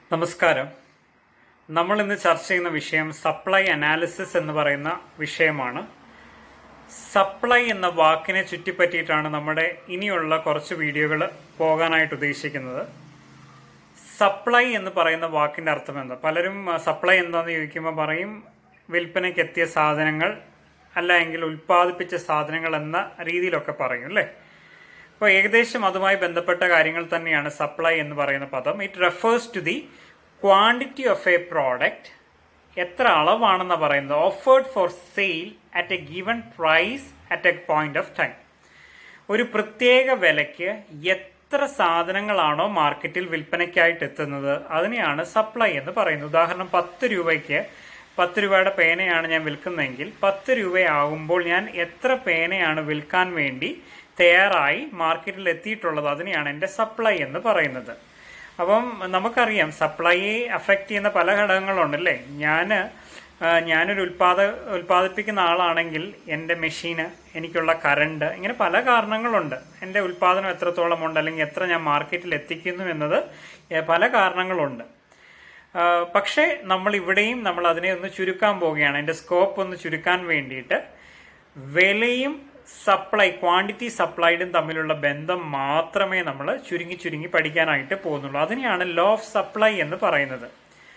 നമസ്കാരം നമ്മൾ ഇന്ന് ചർച്ച ചെയ്യുന്ന വിഷയം സപ്ലൈ അനാലിസിസ് എന്ന് പറയുന്ന വിഷയമാണ് സപ്ലൈ എന്ന വാക്കിനെ ചുറ്റിപ്പറ്റിയിട്ടാണ് നമ്മുടെ ഇനിയുള്ള കുറച്ച് വീഡിയോകൾ പോകാനായിട്ട് ഉദ്ദേശിക്കുന്നത് സപ്ലൈ എന്ന് പറയുന്ന വാക്കിന്റെ അർത്ഥം എന്താ പലരും സപ്ലൈ എന്താന്ന് ചോദിക്കുമ്പോൾ പറയും വിൽപ്പനയ്ക്ക് എത്തിയ സാധനങ്ങൾ അല്ല എങ്കിൽ ഉൽപ്പാദിപ്പിച്ച സാധനങ്ങൾ എന്ന രീതിയിലൊക്കെ പറയും അല്ലേ അപ്പോൾ ഏകദേശം അതുമായി ബന്ധപ്പെട്ട കാര്യങ്ങൾ തന്നെയാണ് സപ്ലൈ എന്ന് പറയുന്ന പദം it refers to the quantity of a product എത്ര അളവാണെന്ന് പറയുന്നത് offered for sale at a given price at a point of time ഒരു പ്രത്യേക വിലയ്ക്ക് എത്ര സാധനങ്ങളാണോ മാർക്കറ്റിൽ വിൽപ്പനയ്ക്കായിട്ട് എത്തുന്നത് അതിനെയാണ് സപ്ലൈ എന്ന് പറയുന്നത് ഉദാഹരണം പത്ത് രൂപയ്ക്ക് പത്ത് രൂപയുടെ പേനയാണ് ഞാൻ വിൽക്കുന്നതെങ്കിൽ പത്ത് രൂപയാകുമ്പോൾ ഞാൻ എത്ര പേനയാണ് വിൽക്കാൻ വേണ്ടി തയ്യാറായി മാർക്കറ്റിൽ എത്തിയിട്ടുള്ളത് അതിനെയാണ് എൻ്റെ സപ്ലൈ എന്ന് പറയുന്നത് അപ്പം നമുക്കറിയാം സപ്ലൈയെ അഫക്റ്റ് ചെയ്യുന്ന പല ഘടകങ്ങളുണ്ട് അല്ലേ ഞാൻ ഞാനൊരു ഉൽപാദ ഉൽപ്പാദിപ്പിക്കുന്ന ആളാണെങ്കിൽ എൻ്റെ മെഷീന് എനിക്കുള്ള കറണ്ട് ഇങ്ങനെ പല കാരണങ്ങളുണ്ട് എൻ്റെ ഉൽപാദനം എത്രത്തോളം ഉണ്ട് അല്ലെങ്കിൽ എത്ര ഞാൻ മാർക്കറ്റിൽ എത്തിക്കുന്നു എന്നത് ഏഹ്, പല കാരണങ്ങളുണ്ട് ആ, പക്ഷേ നമ്മൾ ഇവിടെയും നമ്മൾ അതിനെ ഒന്ന് ചുരുക്കാൻ പോവുകയാണ് അതിന്റെ സ്കോപ്പ് ഒന്ന് ചുരുക്കാൻ വേണ്ടിയിട്ട് വിലയും സപ്ലൈ ക്വാണ്ടിറ്റി സപ്ലൈഡും തമ്മിലുള്ള ബന്ധം മാത്രമേ നമ്മൾ ചുരുങ്ങി ചുരുങ്ങി പഠിക്കാനായിട്ട് പോകുന്നുള്ളൂ അതിനെയാണ് ലോ ഓഫ് സപ്ലൈ എന്ന് പറയുന്നത്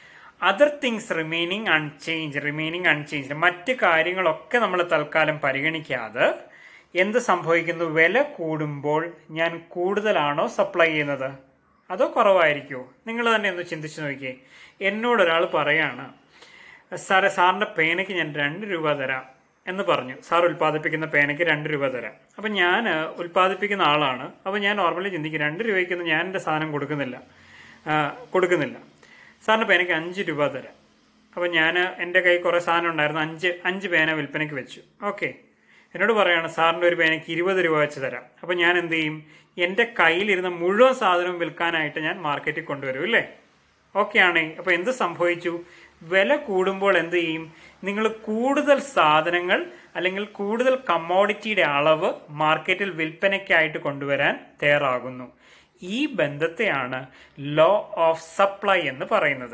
other things remaining unchanged remaining unchanged മറ്റ് കാര്യങ്ങളൊക്കെ നമ്മൾ തൽക്കാലം പരിഗണിക്കാതെ എന്ത് സംഭവിക്കുന്നു വില കൂടുമ്പോൾ ഞാൻ കൂടുതലാണോ സപ്ലൈ ചെയ്യുന്നത് അതോ കുറവായിരിക്കുമോ നിങ്ങൾ തന്നെ ഒന്ന് ചിന്തിച്ചു നോക്കിയേ എന്നോട് ഒരാൾ പറയാണ് സാറേ സാറിന്റെ പേനയ്ക്ക് ഞാൻ രണ്ട് രൂപ തരാം എന്ന് പറഞ്ഞു സാർ ഉൽപ്പാദിപ്പിക്കുന്ന പേനയ്ക്ക് രണ്ട് രൂപ തരാം അപ്പൊ ഞാൻ ഉൽപ്പാദിപ്പിക്കുന്ന ആളാണ് അപ്പൊ ഞാൻ നോർമലി ചിന്തിക്കും രണ്ട് രൂപയ്ക്കൊന്നും ഞാൻ എന്റെ സാധനം കൊടുക്കുന്നില്ല ആ, കൊടുക്കുന്നില്ല സാറിന്റെ പേനയ്ക്ക് അഞ്ച് രൂപ തരാം അപ്പൊ ഞാൻ എൻ്റെ കൈ കുറെ സാധനം ഉണ്ടായിരുന്നു അഞ്ച് അഞ്ച് പേന വിൽപ്പനയ്ക്ക് വെച്ചു ഓക്കെ എന്നോട് പറയാണ് സാറിന്റെ ഒരു പേനയ്ക്ക് ഇരുപത് രൂപ വെച്ച് തരാം അപ്പൊ ഞാൻ എന്ത് ചെയ്യും എൻ്റെ കയ്യിലിരുന്ന മുഴുവൻ സാധനവും വിൽക്കാനായിട്ട് ഞാൻ മാർക്കറ്റിൽ കൊണ്ടുവരും ഇല്ലേ ഓക്കെ ആണേ അപ്പൊ എന്ത് സംഭവിച്ചു വില കൂടുമ്പോൾ എന്ത് ചെയ്യും നിങ്ങൾ കൂടുതൽ സാധനങ്ങൾ അല്ലെങ്കിൽ കൂടുതൽ കമ്മോഡിറ്റിയുടെ അളവ് മാർക്കറ്റിൽ വിൽപ്പനയ്ക്കായിട്ട് കൊണ്ടുവരാൻ തയ്യാറാകുന്നു ഈ ബന്ധത്തെയാണ് ലോ ഓഫ് സപ്ലൈ എന്ന് പറയുന്നത്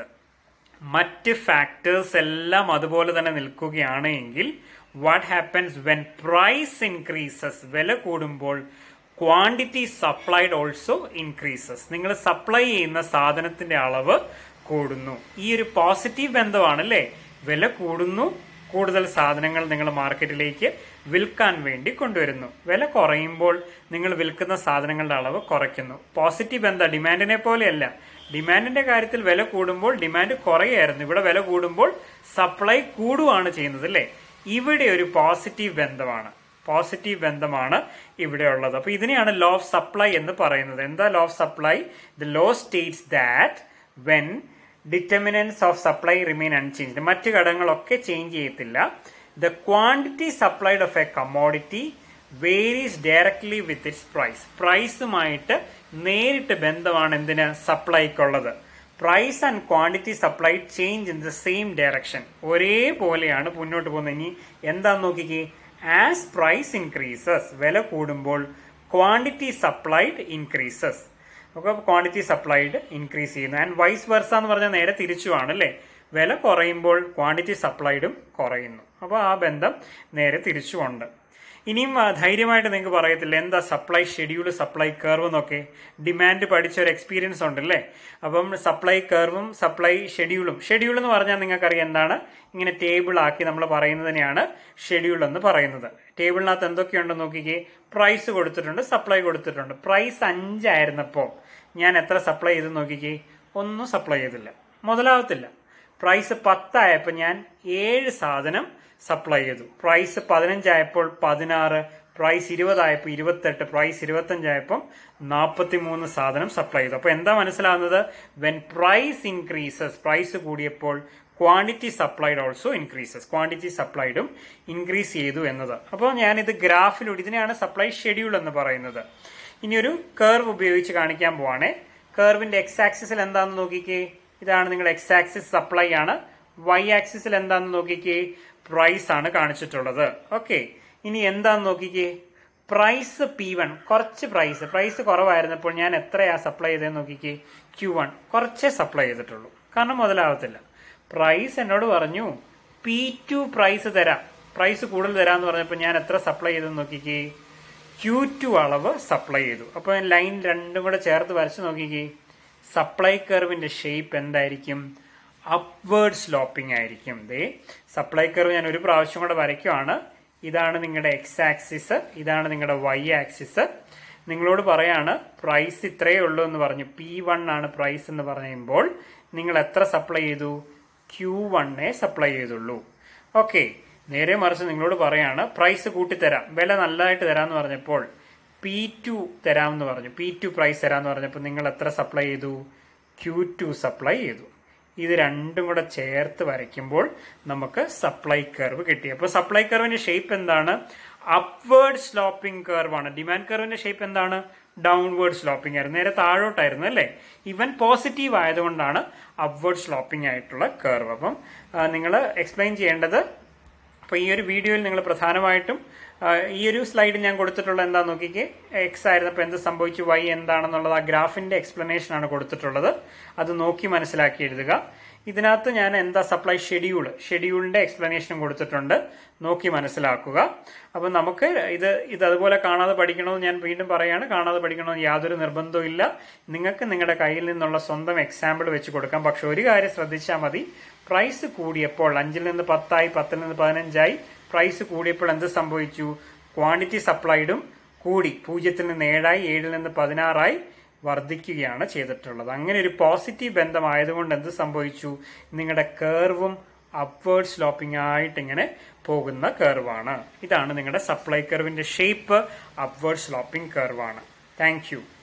മറ്റ് ഫാക്ടേഴ്സ് എല്ലാം അതുപോലെ തന്നെ നിൽക്കുകയാണ് എങ്കിൽ what happens when price increases വില കൂടുമ്പോൾ ക്വാണ്ടിറ്റി സപ്ലൈഡ് ഓൾസോ ഇൻക്രീസസ് നിങ്ങൾ സപ്ലൈ ചെയ്യുന്ന സാധനത്തിന്റെ അളവ് കൂടുന്നു ഈ ഒരു പോസിറ്റീവ് ബന്ധമാണ് അല്ലേ വില കൂടുന്നു കൂടുതൽ സാധനങ്ങൾ നിങ്ങൾ മാർക്കറ്റിലേക്ക് വിൽക്കാൻ വേണ്ടി കൊണ്ടുവരുന്നു വില കുറയുമ്പോൾ നിങ്ങൾ വിൽക്കുന്ന സാധനങ്ങളുടെ അളവ് കുറയ്ക്കുന്നു പോസിറ്റീവ് എന്താ ഡിമാൻഡിനെ പോലെയല്ല ഡിമാൻഡിന്റെ കാര്യത്തിൽ വില കൂടുമ്പോൾ ഡിമാൻഡ് കുറയായിരുന്നു ഇവിടെ വില കൂടുമ്പോൾ സപ്ലൈ കൂടുകയാണ് ചെയ്യുന്നത് അല്ലേ ഇവിടെ ഒരു പോസിറ്റീവ് ബന്ധമാണ് പോസിറ്റീവ് ബന്ധമാണ് ഇവിടെ ഉള്ളത് അപ്പൊ ഇതിനെയാണ് ലോ ഓഫ് സപ്ലൈ എന്ന് പറയുന്നത് എന്താ law of supply the law states that when determinants of supply remain unchanged മറ്റു ഘടകങ്ങളൊക്കെ ചേഞ്ച് ചെയ്യത്തില്ല the quantity supplied of a commodity varies directly with its price പ്രൈസുമായിട്ട് നേരിട്ട് ബന്ധമാണ് എന്തിന് സപ്ലൈക്കുള്ളത് price and quantity supply change in the same direction ഒരേപോലെയാണ് മുന്നോട്ട് പോകുന്നത് ഇനി എന്താന്ന് നോക്കിക്കേ ആസ് പ്രൈസ് ഇൻക്രീസസ് വില കൂടുമ്പോൾ ക്വാണ്ടിറ്റി സപ്ലൈഡ് ഇൻക്രീസസ് ഒക്കെ ക്വാണ്ടിറ്റി സപ്ലൈഡ് ഇൻക്രീസ് ചെയ്യുന്നു ആൻഡ് വൈസ് വെർസ എന്ന് പറഞ്ഞാൽ നേരെ തിരിച്ചുമാണ് അല്ലേ വില കുറയുമ്പോൾ ക്വാണ്ടിറ്റി സപ്ലൈഡും കുറയുന്നു അപ്പോൾ ആ ബന്ധം നേരെ തിരിച്ചുമുണ്ട് ഇനിയും ആ, ധൈര്യമായിട്ട് നിങ്ങൾക്ക് പറയത്തില്ല എന്താ സപ്ലൈ ഷെഡ്യൂൾ സപ്ലൈ കർവ് എന്നൊക്കെ ഡിമാൻഡ് പഠിച്ച ഒരു എക്സ്പീരിയൻസ് ഉണ്ടല്ലേ അപ്പം സപ്ലൈ കർവും സപ്ലൈ ഷെഡ്യൂളും ഷെഡ്യൂൾ എന്ന് പറഞ്ഞാൽ നിങ്ങൾക്കറിയാം എന്താണ് ഇങ്ങനെ ടേബിൾ ആക്കി നമ്മൾ പറയുന്നതിനെയാണ് ഷെഡ്യൂൾ എന്ന് പറയുന്നത് ടേബിളിനകത്ത് എന്തൊക്കെയുണ്ടെന്ന് നോക്കിക്കേ പ്രൈസ് കൊടുത്തിട്ടുണ്ട് സപ്ലൈ കൊടുത്തിട്ടുണ്ട് പ്രൈസ് അഞ്ചായിരുന്നപ്പോൾ ഞാൻ എത്ര സപ്ലൈ ചെയ്ത് നോക്കിക്കേ ഒന്നും സപ്ലൈ ചെയ്തില്ല മുതലാവത്തില്ല പ്രൈസ് പത്തായപ്പോൾ ഞാൻ ഏഴ് സാധനം സപ്ലൈ ചെയ്തു പ്രൈസ് പതിനഞ്ചായപ്പോൾ പതിനാറ് പ്രൈസ് ഇരുപതായപ്പോൾ ഇരുപത്തെട്ട് പ്രൈസ് ഇരുപത്തഞ്ചായപ്പം നാൽപ്പത്തി മൂന്ന് സാധനം സപ്ലൈ ചെയ്തു അപ്പൊ എന്താ മനസ്സിലാവുന്നത് വെൻ പ്രൈസ് ഇൻക്രീസസ് പ്രൈസ് കൂടിയപ്പോൾ quantity supplied also increases quantity സപ്ലൈഡും ഇൻക്രീസ് ചെയ്തു എന്നത് അപ്പോൾ ഞാനിത് ഗ്രാഫിലൂടെ ഇതിനെയാണ് സപ്ലൈ ഷെഡ്യൂൾ എന്ന് പറയുന്നത് ഇനി ഒരു കർവ് ഉപയോഗിച്ച് കാണിക്കാൻ പോവാണേ കർവിന്റെ എക്സ് ആക്സിസിൽ എന്താണെന്ന് നോക്കിക്കേ ഇതാണ് നിങ്ങൾ എക്സ് ആക്സിസ് സപ്ലൈ ആണ് വൈ ആക്സിസിൽ എന്താണെന്ന് നോക്കിക്കേ പ്രൈസ് ആണ് കാണിച്ചിട്ടുള്ളത് ഓക്കെ ഇനി എന്താന്ന് നോക്കിക്കേ പ്രൈസ് പി വൺ കുറച്ച് പ്രൈസ് പ്രൈസ് കുറവായിരുന്നപ്പോൾ ഞാൻ എത്രയാ സപ്ലൈ ചെയ്തതെന്ന് നോക്കിക്കേ ക്യൂ വൺ കുറച്ചേ സപ്ലൈ ചെയ്തിട്ടുള്ളൂ കാരണം മുതലാവത്തില്ല പ്രൈസ് എന്നോട് പറഞ്ഞു പി ടു പ്രൈസ് തരാം പ്രൈസ് കൂടുതൽ തരാന്ന് പറഞ്ഞപ്പോൾ ഞാൻ എത്ര സപ്ലൈ ചെയ്തെന്ന് നോക്കിക്കേ ക്യൂ ടു അളവ് സപ്ലൈ ചെയ്തു അപ്പോൾ ലൈൻ രണ്ടും കൂടെ ചേർത്ത് വരച്ച് നോക്കിക്കേ സപ്ലൈ കർവിന്റെ ഷേപ്പ് എന്തായിരിക്കും അപ്വേർഡ് സ്ലോപ്പിംഗ് ആയിരിക്കും ദേ സപ്ലൈ കർവ് ഞാൻ ഒരു പ്രാവശ്യം കൂടെ വരയ്ക്കുവാണ് ഇതാണ് നിങ്ങളുടെ എക്സ് ആക്സിസ് ഇതാണ് നിങ്ങളുടെ വൈ ആക്സിസ് നിങ്ങളോട് പറയാണ് പ്രൈസ് ഇത്രയേ ഉള്ളൂ എന്ന് പറഞ്ഞു പി വൺ ആണ് പ്രൈസ് എന്ന് പറയുമ്പോൾ നിങ്ങൾ എത്ര സപ്ലൈ ചെയ്തു ക്യൂ വണ്ണേ സപ്ലൈ ചെയ്തുള്ളൂ ഓക്കെ നേരെ മറിച്ച് നിങ്ങളോട് പറയാണ് പ്രൈസ് കൂട്ടിത്തരാം വില നല്ലതായിട്ട് തരാമെന്ന് പറഞ്ഞപ്പോൾ പി ടു തരാമെന്ന് പറഞ്ഞു പി ടു പ്രൈസ് തരാമെന്ന് പറഞ്ഞപ്പോൾ നിങ്ങൾ എത്ര സപ്ലൈ ചെയ്തു ക്യൂ ടു സപ്ലൈ ചെയ്തു ഇത് രണ്ടും കൂടെ ചേർത്ത് വരയ്ക്കുമ്പോൾ നമുക്ക് സപ്ലൈ കർവ് കിട്ടി അപ്പോൾ സപ്ലൈ കർവിന്റെ ഷേപ്പ് എന്താണ് അപ്വേർഡ് സ്ലോപ്പിംഗ് കർവാണ് ഡിമാൻഡ് കർവിന്റെ ഷേപ്പ് എന്താണ് ഡൗൺവേർഡ് സ്ലോപ്പിംഗ് ആയിരുന്നു നേരെ താഴോട്ടായിരുന്നു അല്ലേ ഇവൻ പോസിറ്റീവ് ആയതുകൊണ്ടാണ് അപ്വേർഡ് സ്ലോപ്പിംഗ് ആയിട്ടുള്ള കർവ് അപ്പം നിങ്ങൾ എക്സ്പ്ലെയിൻ ചെയ്യേണ്ടത് അപ്പോൾ ഈ ഒരു വീഡിയോയിൽ നിങ്ങൾ പ്രധാനമായിട്ടും ആ, ഈ ഒരു സ്ലൈഡ് ഞാൻ കൊടുത്തിട്ടുള്ള എന്താ നോക്കിക്കേ എക്സ് ആയിരുന്നപ്പോൾ എന്ത് സംഭവിച്ചു വൈ എന്താണെന്നുള്ളത് ആ ഗ്രാഫിന്റെ എക്സ്പ്ലനേഷൻ ആണ് കൊടുത്തിട്ടുള്ളത് അത് നോക്കി മനസ്സിലാക്കി എഴുതുക ഇതിനകത്ത് ഞാൻ എന്താ സപ്ലൈ ഷെഡ്യൂൾ ഷെഡ്യൂളിന്റെ എക്സ്പ്ലനേഷനും കൊടുത്തിട്ടുണ്ട് നോക്കി മനസ്സിലാക്കുക അപ്പം നമുക്ക് ഇത് ഇത് അതുപോലെ കാണാതെ പഠിക്കണമെന്ന് ഞാൻ വീണ്ടും പറയാണ് കാണാതെ പഠിക്കണമെന്ന് യാതൊരു നിർബന്ധവും ഇല്ല നിങ്ങൾക്ക് നിങ്ങളുടെ കയ്യിൽ നിന്നുള്ള സ്വന്തം എക്സാമ്പിൾ വെച്ച് കൊടുക്കാം പക്ഷെ ഒരു കാര്യം ശ്രദ്ധിച്ചാൽ മതി പ്രൈസ് കൂടിയപ്പോൾ അഞ്ചിൽ നിന്ന് പത്തായി പത്തിൽ നിന്ന് പതിനഞ്ചായി പ്രൈസ് കൂടിയപ്പോൾ എന്ത് സംഭവിച്ചു ക്വാണ്ടിറ്റി സപ്ലൈഡും കൂടി പൂജ്യത്തിൽ നിന്ന് ഏഴായി ഏഴിൽ നിന്ന് പതിനാറായി വർദ്ധിക്കുകയാണ് ചെയ്തിട്ടുള്ളത് അങ്ങനെ ഒരു പോസിറ്റീവ് ബന്ധമായതുകൊണ്ട് എന്ത് സംഭവിച്ചു നിങ്ങളുടെ കേർവും അപ്വേർഡ് സ്ലോപ്പിംഗ് ആയിട്ട് ഇങ്ങനെ പോകുന്ന കർവാണ് ഇതാണ് നിങ്ങളുടെ സപ്ലൈ കർവിന്റെ ഷേപ്പ് അപ്വേർഡ് സ്ലോപ്പിംഗ് കർവാണ് താങ്ക് യു